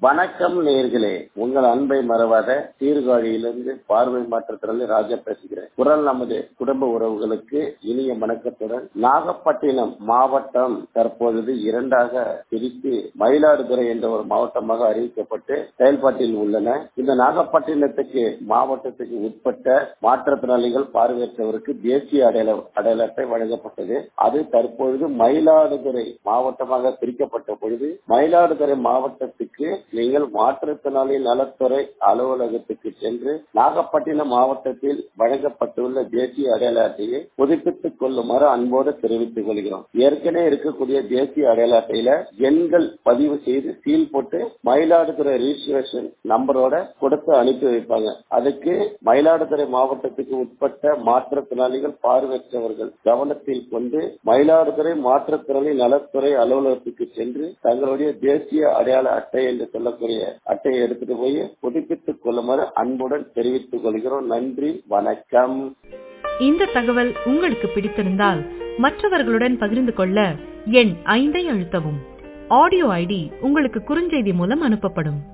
வணக்கம் நேர்களே உங்கள் அன்பை மறவாத சீர்காழியிலிருந்து பார்வை மாற்றத்திலிருந்து ராஜா பேசுகிறேன் குரல் நமது குடும்ப உறவுகளுக்கு இனிய வணக்கத்துடன் நாகப்பட்டினம் மாவட்டம் தற்பொழுது இரண்டாக பிரித்து மயிலாடுதுறை என்ற ஒரு மாவட்டமாக அறிவிக்கப்பட்டு செயல்பாட்டில் உள்ளன இந்த நாகப்பட்டினத்துக்கு மாவட்டத்துக்கு உட்பட்ட மாற்றுத்திறனாளிகள் பார்வையற்றவருக்கு தேசிய அடையாள அடையாள அட்டை வழங்கப்பட்டது அது தற்பொழுது மயிலாடுதுறை மாவட்டமாக பிரிக்கப்பட்ட பொழுது மயிலாடுதுறை மாவட்டத்துக்கு நீங்கள் மாற்றுத்திறனாளி நலத்துறை அலுவலகத்துக்கு சென்று நாகப்பட்டினம் மாவட்டத்தில் வழங்கப்பட்டுள்ள தேசிய அடையாள அட்டையை புதுப்பித்துக் கொள்ளுமாறு அன்போடு தெரிவித்துக் கொள்கிறோம் ஏற்கனவே இருக்கக்கூடிய தேசிய அடையாள அட்டையில எண்கள் பதிவு செய்து சீல் போட்டு மயிலாடுதுறை ரிஜிஸ்ட்ரேஷன் நம்பரோட கொடுத்து அனுப்பி வைப்பாங்க அதுக்கு மயிலாடுதுறை மாவட்டத்துக்கு உட்பட்ட மாற்றுத்திறனாளிகள் பார்வையற்றவர்கள் கவனத்தில் கொண்டு மயிலாடுதுறை மாற்றுத்திறனாளி நலத்துறை அலுவலகத்துக்கு சென்று தங்களுடைய தேசிய அடையாள அட்டை என்று சொல்லக்கூடிய அட்டையை எடுத்துட்டு போய் புதுப்பித்துக் கொள்ளுமாறு அன்புடன் தெரிவித்துக் கொள்கிறோம் நன்றி வணக்கம் இந்த தகவல் உங்களுக்கு பிடித்திருந்தால் மற்றவர்களுடன் பகிர்ந்து கொள்ள எண் ஐந்தை அழுத்தவும் ஆடியோ ஐடி உங்களுக்கு குறுஞ்செய்தி மூலம் அனுப்பப்படும்